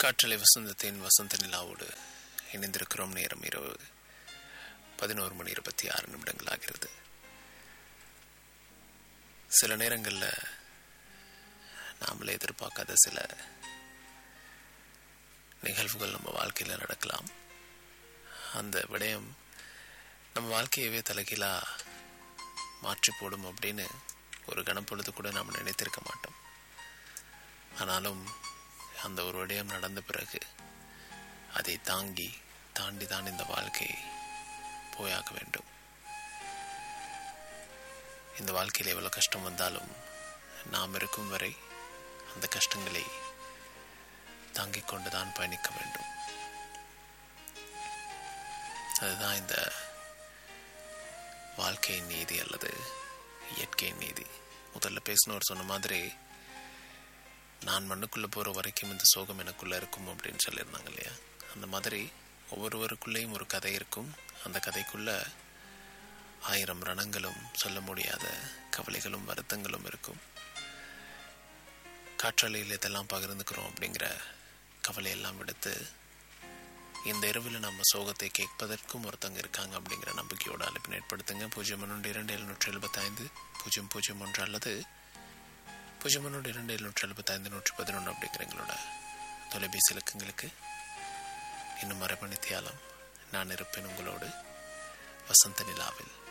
காற்றலை வசந்தத்தின் வசந்த நிலாவோடு இணைந்திருக்கிறோம் நேரம் இரவு பதினோரு மணி இருபத்தி ஆறு நிமிடங்கள் ஆகிறது சில நேரங்களில் நாமளே எதிர்பார்க்காத சில நிகழ்வுகள் நம்ம வாழ்க்கையில் நடக்கலாம் அந்த விடயம் நம்ம வாழ்க்கையவே தலைகீழாக மாற்றி போடும் அப்படின்னு ஒரு கணப்பொழுது கூட நாம் நினைத்திருக்க மாட்டோம் ஆனாலும் அந்த ஒரு விடயம் நடந்த பிறகு அதை தாங்கி தாண்டி தான் இந்த வாழ்க்கையை போயாக வேண்டும் இந்த வாழ்க்கையில் எவ்வளோ கஷ்டம் வந்தாலும் நாம் இருக்கும் வரை அந்த கஷ்டங்களை தாங்கிக் கொண்டு தான் பயணிக்க வேண்டும் அதுதான் இந்த வாழ்க்கையின் நீதி அல்லது இயற்கையின் நீதி முதல்ல பேசினவர் சொன்ன மாதிரி நான் மண்ணுக்குள்ளே போகிற வரைக்கும் இந்த சோகம் எனக்குள்ளே இருக்கும் அப்படின்னு சொல்லியிருந்தாங்க இல்லையா அந்த மாதிரி ஒவ்வொருவருக்குள்ளேயும் ஒரு கதை இருக்கும் அந்த கதைக்குள்ள ஆயிரம் ரணங்களும் சொல்ல முடியாத கவலைகளும் வருத்தங்களும் இருக்கும் காற்றலையில் இதெல்லாம் பகிர்ந்துக்கிறோம் அப்படிங்கிற கவலையெல்லாம் விடுத்து இந்த இரவில் நம்ம சோகத்தை கேட்பதற்கும் ஒருத்தங்க இருக்காங்க அப்படிங்கிற நம்பிக்கையோட அழைப்பினை ஏற்படுத்துங்க பூஜ்ஜியம் ஒன்று இரண்டு எழுநூற்றி எழுபத்தைந்து பூஜ்ஜியம் பூஜ்ஜியம் ஒன்று அல்லது பூஜ்ஜியம் ஒன்று இரண்டு எழுநூற்றி எழுபத்தைந்து நூற்றி பதினொன்று அப்படிங்கிற எங்களோட தொலைபேசி இலக்கங்களுக்கு இன்னும் மரபணித்தியாலம் நான் இருப்பேன் உங்களோடு வசந்த நிலாவில்